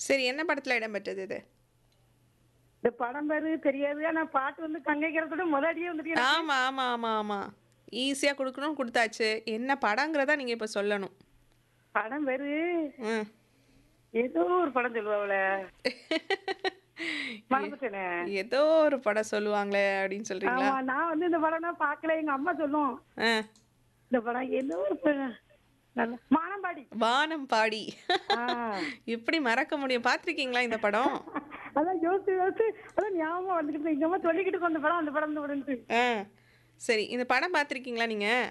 சரி என்ன படத்துல இடம்பெற்றது இது இந்த படம் பேரு தெரியாது ஆனா பாட்டு வந்து கங்கைக்கிறதோட முதடியே வந்துட்டு எனக்கு ஆமா ஆமா ஆமா ஆமா ஈஸியா கொடுக்கணும் கொடுத்தாச்சு என்ன படங்கிறதா நீங்க இப்ப சொல்லணும் படம் பேரு ம். ஏதோ ஒரு படம் சொல்லுவாங்கள மறந்துட்டேனே ஏதோ ஒரு படம் சொல்லுவாங்களே அப்படின்னு சொல்றீங்களா ஆமா நான் வந்து இந்த படம்னா பார்க்கல எங்க அம்மா சொல்லும் ஆ. இந்த படம் ஏதோ ஒரு படம். நல்ல மானம்பாடி வானம் பாடி ஆ. எப்படி மறக்க முடியும் பார்த்திருக்கீங்களா இந்த படம் அதான் யோசிச்சு யோசிச்சு அதான் ஞாபகம் வந்துக்கிட்டு எங்க அம்மா சொல்லிக்கிட்டு இருக்க அந்த படம் அந்த படம் இந்த படம்ட்டு ஆ சரி இந்த படம் பார்த்திருக்கீங்களா நீங்க